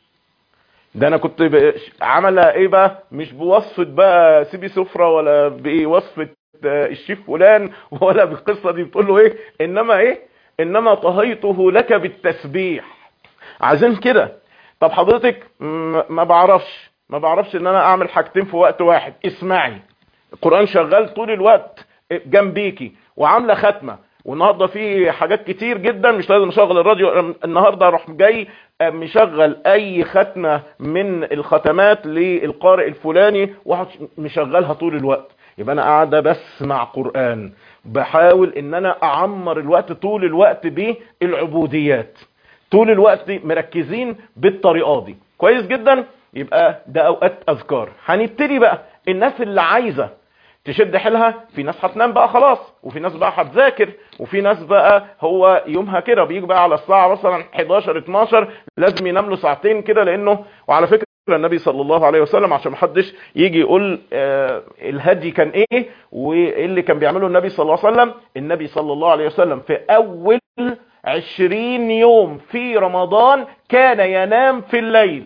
ده انا كنت ب- عملها ايه بقى مش بوصفة بقى سيبي سفرة ولا بوصفة آه، الشيف فلان ولا بالقصة دي بتقول له ايه انما ايه انما طهيته لك بالتسبيح عايزين كده طب حضرتك م- ما بعرفش ما بعرفش ان انا اعمل حاجتين في وقت واحد اسمعي القرآن شغال طول الوقت جنبيكي وعاملة ختمة والنهارده في حاجات كتير جدا مش لازم اشغل الراديو النهارده اروح جاي مشغل اي ختمه من الختمات للقارئ الفلاني واحد مشغلها طول الوقت يبقى انا قاعده بسمع قران بحاول ان انا اعمر الوقت طول الوقت بالعبوديات طول الوقت مركزين بالطريقه دي كويس جدا يبقى ده اوقات اذكار هنبتدي بقى الناس اللي عايزه تشد حيلها في ناس هتنام بقى خلاص وفي ناس بقى هتذاكر وفي ناس بقى هو يومها كده بيجي بقى على الساعه مثلا 11 12 لازم ينام له ساعتين كده لانه وعلى فكره النبي صلى الله عليه وسلم عشان محدش يجي يقول آه الهدي كان ايه وايه اللي كان بيعمله النبي صلى الله عليه وسلم النبي صلى الله عليه وسلم في اول عشرين يوم في رمضان كان ينام في الليل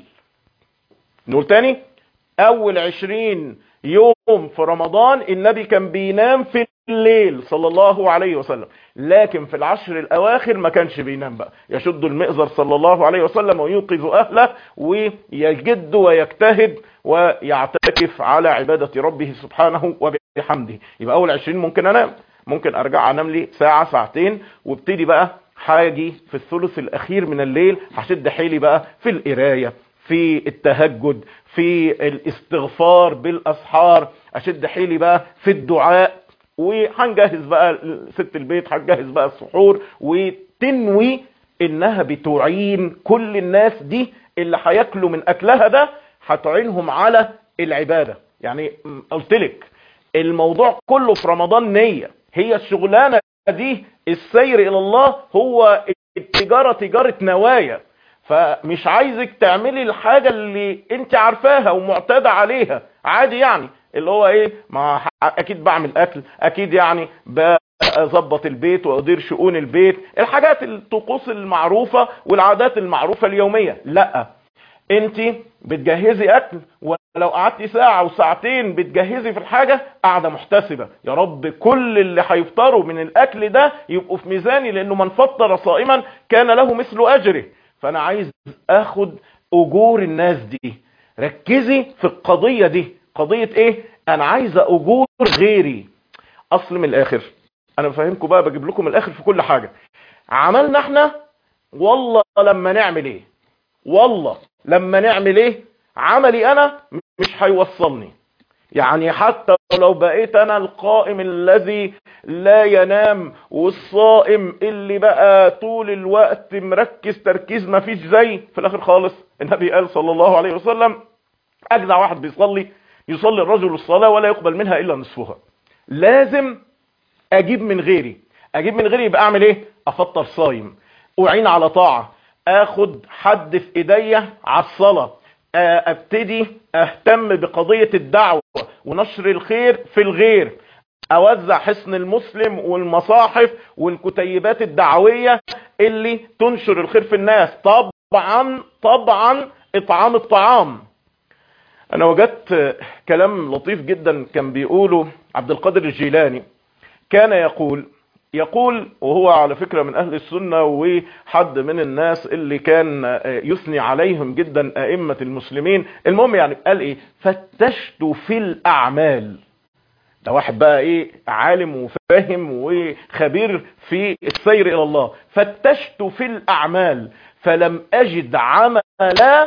نقول تاني اول عشرين يوم في رمضان النبي كان بينام في الليل صلى الله عليه وسلم لكن في العشر الاواخر ما كانش بينام بقى يشد المئزر صلى الله عليه وسلم ويوقظ اهله ويجد ويجتهد ويعتكف على عبادة ربه سبحانه وبحمده يبقى اول عشرين ممكن انام ممكن ارجع انام لي ساعة ساعتين وابتدي بقى حاجي في الثلث الاخير من الليل هشد حيلي بقى في القرايه في التهجد في الاستغفار بالاسحار اشد حيلي بقى في الدعاء وهنجهز بقى ست البيت هنجهز بقى السحور وتنوي انها بتعين كل الناس دي اللي هياكلوا من اكلها ده هتعينهم على العباده يعني قلت لك الموضوع كله في رمضان نيه هي الشغلانه دي السير الى الله هو التجاره تجاره نوايا فمش عايزك تعملي الحاجة اللي انت عارفاها ومعتادة عليها عادي يعني اللي هو ايه ما اكيد بعمل اكل اكيد يعني بظبط البيت وادير شؤون البيت الحاجات الطقوس المعروفة والعادات المعروفة اليومية لا انت بتجهزي اكل ولو قعدتي ساعة وساعتين بتجهزي في الحاجة قاعدة محتسبة يا رب كل اللي هيفطروا من الاكل ده يبقوا في ميزاني لانه من فطر صائما كان له مثل اجره فانا عايز اخد اجور الناس دي ركزي في القضية دي قضية ايه انا عايز اجور غيري اصل من الاخر انا بفهمكم بقى بجيب لكم الاخر في كل حاجة عملنا احنا والله لما نعمل ايه والله لما نعمل ايه عملي انا مش هيوصلني يعني حتى لو بقيت انا القائم الذي لا ينام والصائم اللي بقى طول الوقت مركز تركيز ما فيش زي في الاخر خالص النبي قال صلى الله عليه وسلم اجدع واحد بيصلي يصلي الرجل الصلاة ولا يقبل منها الا نصفها لازم اجيب من غيري اجيب من غيري يبقى اعمل ايه افطر صايم اعين على طاعة اخد حد في ايديا على الصلاه ابتدي اهتم بقضية الدعوة ونشر الخير في الغير اوزع حصن المسلم والمصاحف والكتيبات الدعوية اللي تنشر الخير في الناس طبعا طبعا اطعام الطعام انا وجدت كلام لطيف جدا كان بيقوله عبد القادر الجيلاني كان يقول يقول وهو على فكرة من أهل السنة وحد من الناس اللي كان يثني عليهم جدا أئمة المسلمين المهم يعني قال إيه فتشت في الأعمال ده واحد بقى إيه عالم وفاهم وخبير في السير إلى الله فتشت في الأعمال فلم أجد عملا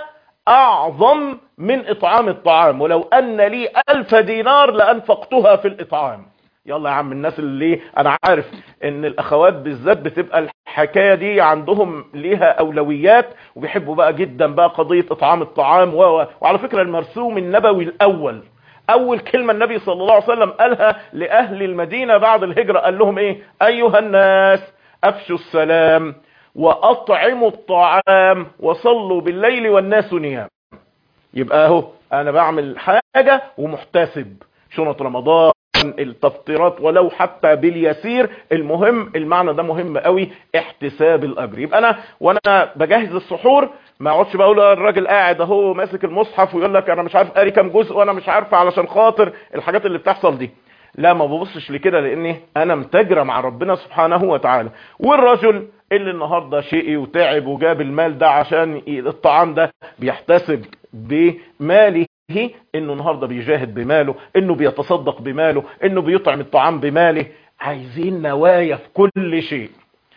أعظم من إطعام الطعام ولو أن لي ألف دينار لأنفقتها في الإطعام يلا يا عم الناس اللي انا عارف ان الاخوات بالذات بتبقى الحكايه دي عندهم ليها اولويات وبيحبوا بقى جدا بقى قضيه اطعام الطعام و... وعلى فكره المرسوم النبوي الاول اول كلمه النبي صلى الله عليه وسلم قالها لاهل المدينه بعد الهجره قال لهم ايه ايها الناس افشوا السلام واطعموا الطعام وصلوا بالليل والناس نيام يبقى اهو انا بعمل حاجة ومحتسب شنط رمضان التفطيرات ولو حتى باليسير المهم المعنى ده مهم قوي احتساب الاجر يبقى انا وانا بجهز السحور ما اقعدش بقول الراجل قاعد اهو ماسك المصحف ويقول لك انا مش عارف قاري كام جزء وانا مش عارف علشان خاطر الحاجات اللي بتحصل دي لا ما ببصش لكده لاني انا متاجره مع ربنا سبحانه وتعالى والرجل اللي النهارده شقي وتعب وجاب المال ده عشان الطعام ده بيحتسب بماله انه النهارده بيجاهد بماله انه بيتصدق بماله انه بيطعم الطعام بماله عايزين نوايا في كل شيء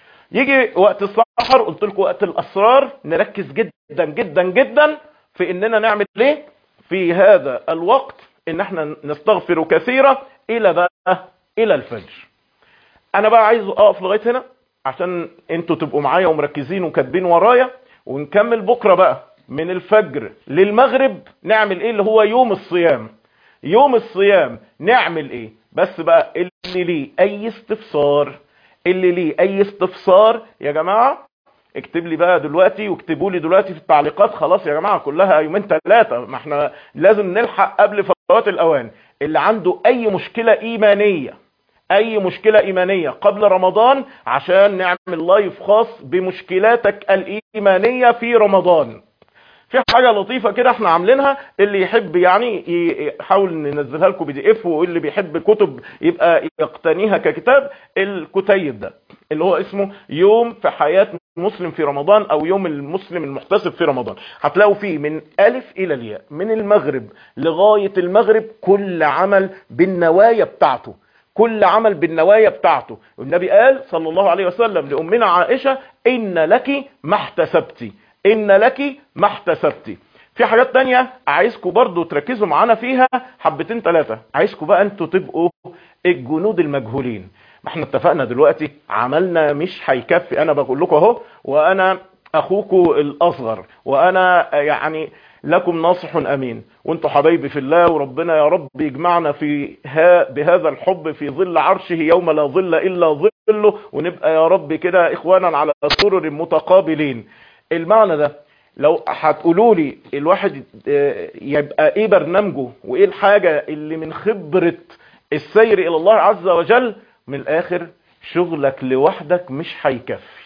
يجي وقت السحر قلت لكم وقت الاسرار نركز جدا جدا جدا في اننا نعمل ايه في هذا الوقت ان احنا نستغفر كثيرا الى بقى الى الفجر انا بقى عايز اقف لغايه هنا عشان انتوا تبقوا معايا ومركزين وكاتبين ورايا ونكمل بكره بقى من الفجر للمغرب نعمل ايه اللي هو يوم الصيام يوم الصيام نعمل ايه بس بقى اللي ليه اي استفسار اللي ليه اي استفسار يا جماعة اكتب لي بقى دلوقتي واكتبوا لي دلوقتي في التعليقات خلاص يا جماعة كلها يومين ثلاثة ما احنا لازم نلحق قبل فوات الاوان اللي عنده اي مشكلة ايمانية اي مشكلة ايمانية قبل رمضان عشان نعمل لايف خاص بمشكلاتك الايمانية في رمضان في حاجة لطيفة كده احنا عاملينها اللي يحب يعني يحاول ننزلها لكم بي دي اف واللي بيحب كتب يبقى يقتنيها ككتاب الكتيب ده اللي هو اسمه يوم في حياة مسلم في رمضان او يوم المسلم المحتسب في رمضان هتلاقوا فيه من الف الى الياء من المغرب لغاية المغرب كل عمل بالنوايا بتاعته كل عمل بالنوايا بتاعته النبي قال صلى الله عليه وسلم لأمنا عائشة إن لك ما احتسبتي ان لك ما احتسبتي في حاجات تانية عايزكم برضو تركزوا معانا فيها حبتين ثلاثة عايزكم بقى انتوا تبقوا الجنود المجهولين ما احنا اتفقنا دلوقتي عملنا مش هيكفي انا بقول لكم اهو وانا اخوكم الاصغر وانا يعني لكم ناصح امين وانتوا حبايبي في الله وربنا يا رب يجمعنا في ها بهذا الحب في ظل عرشه يوم لا ظل الا ظله ونبقى يا رب كده اخوانا على سرر متقابلين المعنى ده لو هتقولوا لي الواحد يبقى ايه برنامجه وايه الحاجة اللي من خبرة السير الى الله عز وجل من الاخر شغلك لوحدك مش هيكفي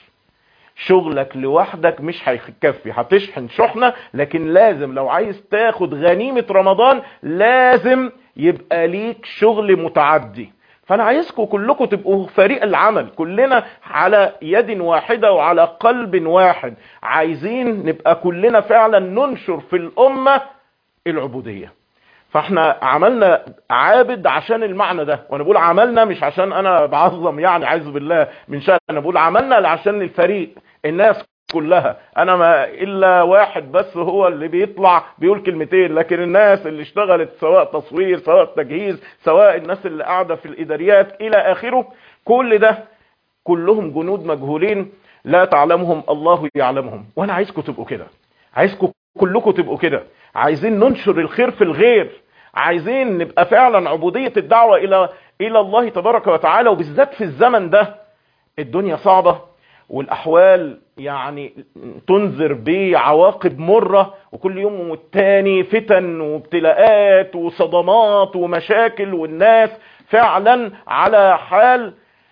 شغلك لوحدك مش هيكفي هتشحن شحنة لكن لازم لو عايز تاخد غنيمة رمضان لازم يبقى ليك شغل متعدي فانا عايزكم كلكم تبقوا فريق العمل كلنا على يد واحدة وعلى قلب واحد عايزين نبقى كلنا فعلا ننشر في الامة العبودية فاحنا عملنا عابد عشان المعنى ده وانا بقول عملنا مش عشان انا بعظم يعني عايز بالله من شأن انا بقول عملنا عشان الفريق الناس كلها انا ما الا واحد بس هو اللي بيطلع بيقول كلمتين لكن الناس اللي اشتغلت سواء تصوير سواء تجهيز سواء الناس اللي قاعدة في الاداريات الى اخره كل ده كلهم جنود مجهولين لا تعلمهم الله يعلمهم وانا عايزكم تبقوا كده عايزكم كلكم تبقوا كده عايزين ننشر الخير في الغير عايزين نبقى فعلا عبودية الدعوة الى الى الله تبارك وتعالى وبالذات في الزمن ده الدنيا صعبة والاحوال يعني تنذر بعواقب مرة وكل يوم والتاني فتن وابتلاءات وصدمات ومشاكل والناس فعلا على حال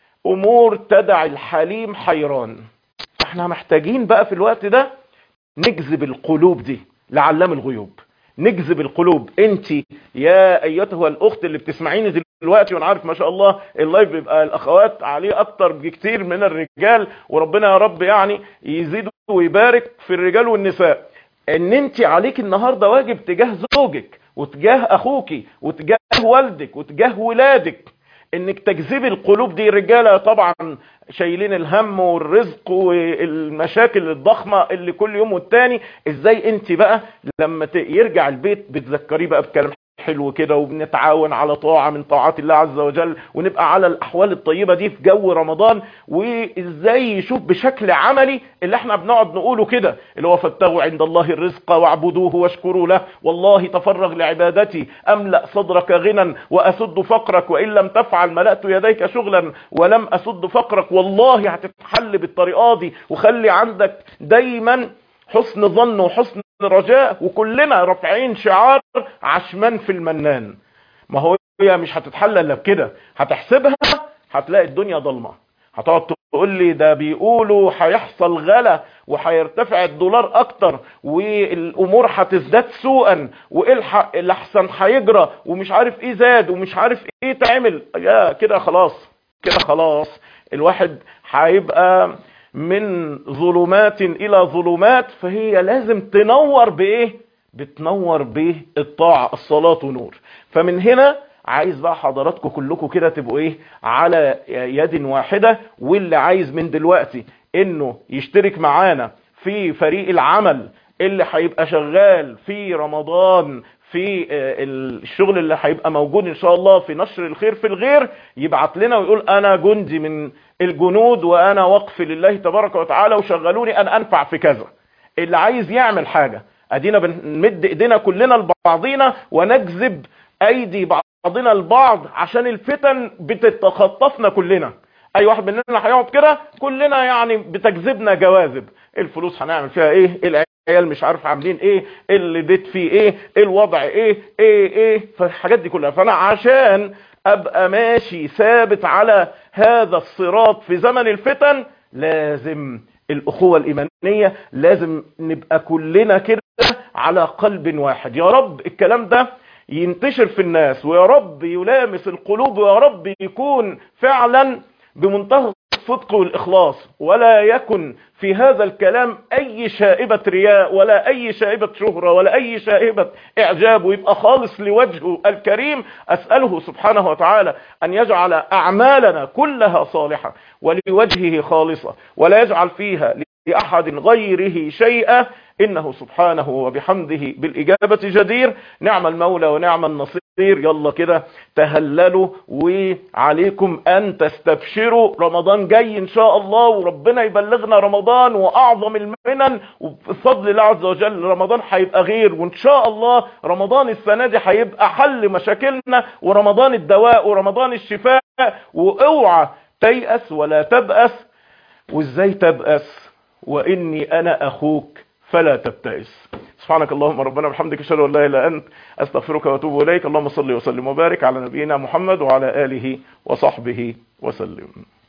امور تدع الحليم حيران احنا محتاجين بقى في الوقت ده نجذب القلوب دي لعلام الغيوب نجذب القلوب انت يا ايتها الاخت اللي بتسمعيني دلوقتي وانا عارف ما شاء الله اللايف بيبقى الاخوات عليه اكتر بكتير من الرجال وربنا يا رب يعني يزيد ويبارك في الرجال والنساء ان انت عليك النهارده واجب تجاه زوجك وتجاه اخوك وتجاه والدك وتجاه ولادك انك تجذبي القلوب دي رجالة طبعا شايلين الهم والرزق والمشاكل الضخمة اللي كل يوم والتاني ازاي انت بقى لما يرجع البيت بتذكريه بقى بكلام حلو كده وبنتعاون على طاعة من طاعات الله عز وجل ونبقى على الأحوال الطيبة دي في جو رمضان وإزاي يشوف بشكل عملي اللي احنا بنقعد نقوله كده اللي هو فاتقوا عند الله الرزق واعبدوه واشكروا له والله تفرغ لعبادتي أملأ صدرك غنى وأسد فقرك وإن لم تفعل ملأت يديك شغلا ولم أسد فقرك والله هتتحل بالطريقة دي وخلي عندك دايما حسن ظن وحسن رجاء وكلنا رافعين شعار عشمان في المنان ما هو هي مش هتتحل الا بكده هتحسبها هتلاقي الدنيا ضلمه هتقعد تقول لي ده بيقولوا هيحصل غلا وهيرتفع الدولار اكتر والامور هتزداد سوءا والحق الاحسن هيجرى ومش عارف ايه زاد ومش عارف ايه تعمل يا كده خلاص كده خلاص الواحد هيبقى من ظلمات الى ظلمات فهي لازم تنور بايه بتنور بالطاعة الصلاة نور فمن هنا عايز بقى حضراتكم كلكم كده تبقوا ايه على يد واحدة واللي عايز من دلوقتي انه يشترك معانا في فريق العمل اللي هيبقى شغال في رمضان في الشغل اللي هيبقى موجود ان شاء الله في نشر الخير في الغير يبعت لنا ويقول انا جندي من الجنود وانا وقف لله تبارك وتعالى وشغلوني ان انفع في كذا اللي عايز يعمل حاجة ادينا بنمد ايدينا كلنا لبعضينا ونجذب ايدي بعضنا البعض عشان الفتن بتتخطفنا كلنا اي واحد مننا هيقعد كده كلنا يعني بتجذبنا جواذب الفلوس هنعمل فيها ايه العيال مش عارف عاملين ايه اللي ديت فيه ايه الوضع ايه ايه ايه فالحاجات دي كلها فانا عشان ابقى ماشي ثابت على هذا الصراط في زمن الفتن لازم الاخوة الايمانية لازم نبقى كلنا كده على قلب واحد يا رب الكلام ده ينتشر في الناس ويا رب يلامس القلوب ويا رب يكون فعلا بمنتهى الصدق والإخلاص ولا يكن في هذا الكلام أي شائبة رياء ولا أي شائبة شهرة ولا أي شائبة إعجاب ويبقى خالص لوجهه الكريم أسأله سبحانه وتعالى أن يجعل أعمالنا كلها صالحة ولوجهه خالصة ولا يجعل فيها لأحد غيره شيئا إنه سبحانه وبحمده بالإجابة جدير نعم المولى ونعم النصير يلا كده تهللوا وعليكم أن تستبشروا رمضان جاي إن شاء الله وربنا يبلغنا رمضان وأعظم المنن وبفضل الله عز وجل رمضان هيبقى غير وإن شاء الله رمضان السنة دي هيبقى حل مشاكلنا ورمضان الدواء ورمضان الشفاء واوعى تيأس ولا تبأس وازاي تبأس وإني أنا أخوك فلا تبتئس سبحانك اللهم ربنا وبحمدك اشهد ان لا اله الا انت استغفرك واتوب اليك اللهم صل وسلم وبارك على نبينا محمد وعلى اله وصحبه وسلم